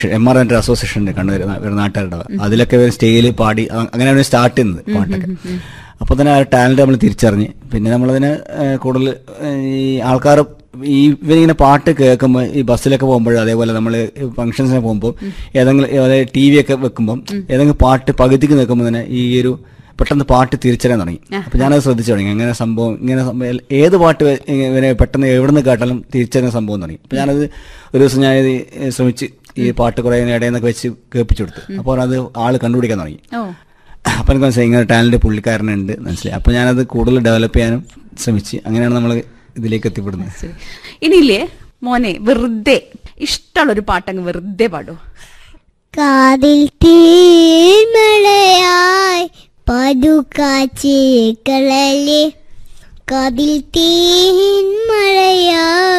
M R എൻ്റെ association ഉണ്ട് കണ്ണൂർ ഒരു നാട്ടുകാരുടെ അതിലൊക്കെ സ്റ്റേജിൽ പാടി അ- അങ്ങനെയാണ് സ്റ്റാർട്ട് ചെയ്യുന്നത് പാട്ടൊക്കെ അപ്പോൾ തന്നെ ആ ടാലന്റ് നമ്മൾ തിരിച്ചറിഞ്ഞ് പിന്നെ നമ്മളതിന് ഏഹ്, കൂടുതൽ ഏഹ്, ഈ ആൾക്കാർ ഈ ഇവരിങ്ങനെ പാട്ട് കേൾക്കുമ്പോൾ ഈ ബസ്സിലൊക്കെ പോകുമ്പോൾ അതേപോലെ നമ്മൾ ഫംഗ്ഷൻസിന് പോകുമ്പോൾ ഏതെങ്കിലും ടി വി ഒക്കെ വെക്കുമ്പോൾ ഏതെങ്കിലും പാട്ട് പകുതിക്ക് നിൽക്കുമ്പോൾ തന്നെ ഈ ഒരു പെട്ടെന്ന് പാട്ട് തിരിച്ചറിയാൻ തുടങ്ങി അപ്പൊ ഞാനത് ശ്രദ്ധിച്ചു തുടങ്ങി അങ്ങനെ സംഭവം ഇങ്ങനെ സംഭവം ഏത് പാട്ട് വെ- ഇങ്ങനെ പെട്ടെന്ന് എവിടെ നിന്ന് കേട്ടാലും തിരിച്ചറിയുന്ന സംഭവം തുടങ്ങി അപ്പൊ ഞാനത് ഒരു ദിവസം ഞാനിത് ശ്രമിച്ച് ഈ പാട്ട് കുറെ ഇടയിൽ നിന്നൊക്കെ വെച്ച് കേൾപ്പിച്ചു കൊടുത്തു അപ്പോൾ അത് ആള് കണ്ടുപിടിക്കാൻ തുടങ്ങി ഓ അപ്പൊ എനിക്ക് മനസ്സിലായി ഇങ്ങനെ ടാലന്റ് പുള്ളിക്കാരനുണ്ട് മനസ്സിലായി അപ്പൊ ഞാനത് കൂടുതൽ ഡെവലപ്പ് ചെയ്യാനും ശ്രമിച്ച് അങ്ങനെയാണ് നമ്മൾ ഇതിലേക്ക് എത്തിപ്പെടുന്നത് ശരി ഇനിയില്ലേ മോനെ വെറുതെ ഇഷ്ടമുള്ള ഒരു പാട്ടങ്ങ് വെറുതെ പാടൂ കാതിൽ തീമഴയായി പതുക്കാച്ചി കളലേ കാതിൽ തീൻ മഴയായി